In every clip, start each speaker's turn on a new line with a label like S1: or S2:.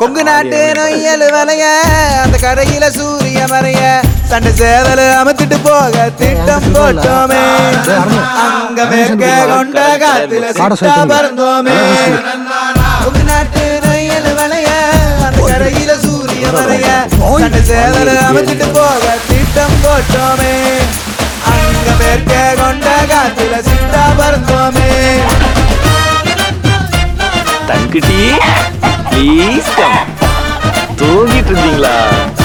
S1: கொங்கு நாட்டு நொய்யல் வலைய அந்த கரையில சூரிய மறைய சண்டை சேவல அமர்த்திட்டு போக திட்டம் போட்டோமே அங்க மேற்க கொண்ட காத்துல சிட்டா பறந்தோமே கொங்கு நாட்டு நொய்யல் வலைய அந்த கரையில சூரிய மறைய சண்டை சேவல அமர்த்திட்டு போக திட்டம் போட்டோமே அங்க மேற்க கொண்ட காத்துல சிட்டா பறந்தோமே
S2: தங்குட்டி ப்ளீஸ் கம் தூங்கிட்டு இருந்தீங்களா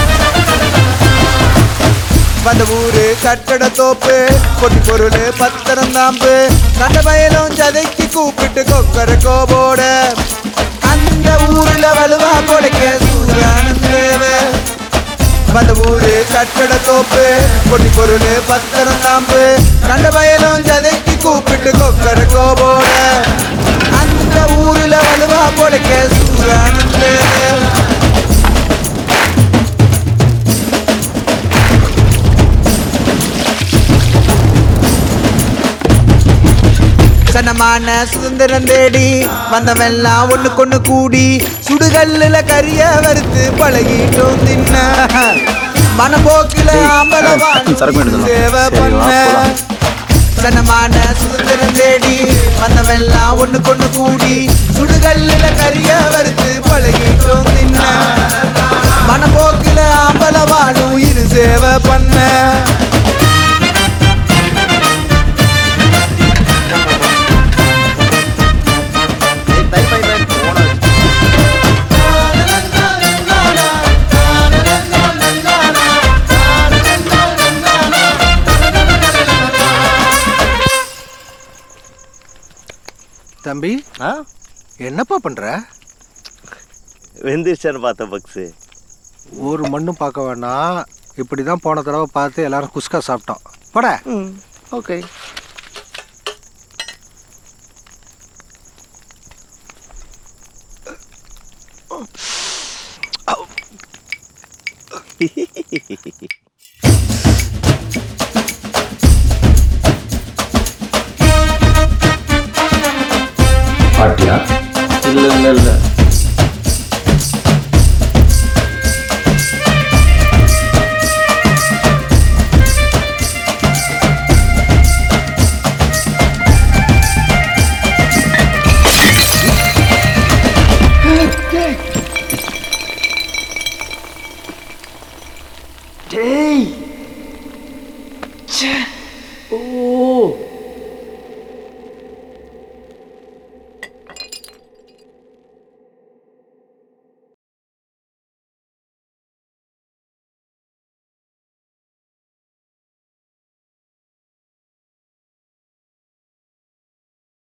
S1: வந்த ஊரு கட்டட தோப்பு பொட்டி பொருள் பத்திரம் தாம்பு கண்ட பயலும் சதைக்கு கூப்பிட்டு கொக்கர கோபோட அந்த ஊர்ல வலுவா பொழைக்க சூரானந்தேவ வந்த ஊரு கட்டட தோப்பு பொட்டி பொருள் பத்திரம் தாம்பு கண்ட பயலும் சதைக்கு கூப்பிட்டு கொக்கர கோபோட அந்த ஊர்ல வலுவா பொழைக்க சூரானந்தேவ சனமான சுதந்திரம் தேடி வந்தவெல்லாம் ஒண்ணு கொண்டு கூடி சுடுகல்லுல கரிய வறுத்து பழகிட்டோம் தின்ன மனப்போக்கில ஆம்பளவான்
S2: சரக்கு எடுத்துக்கலாம்.
S1: சேவை
S2: சரி, வா,
S1: பண்ண
S2: போலாம்.
S1: சனமான சுதந்திரம் தேடி வந்தவெல்லாம் ஒண்ணு கொண்டு கூடி சுடுகல்லுல கரிய வறுத்து பழகிட்டோம் தின்ன மனப்போக்கில ஆம்பளவானும் இரு சேவை பண்ண
S3: தம்பி
S2: ஆ
S3: என்னப்பா பண்ற
S2: வெந்திருச்சான்னு பார்த்தேன் பக்ஸு
S3: ஒரு மண்ணும் பார்க்க வேணாம் இப்படி தான் போன தடவை பார்த்து எல்லாரும் குஸ்கா சாப்பிட்டோம் போட
S2: ஓகே
S4: பாட்டியா
S2: இல்லை இல்லை இல்லை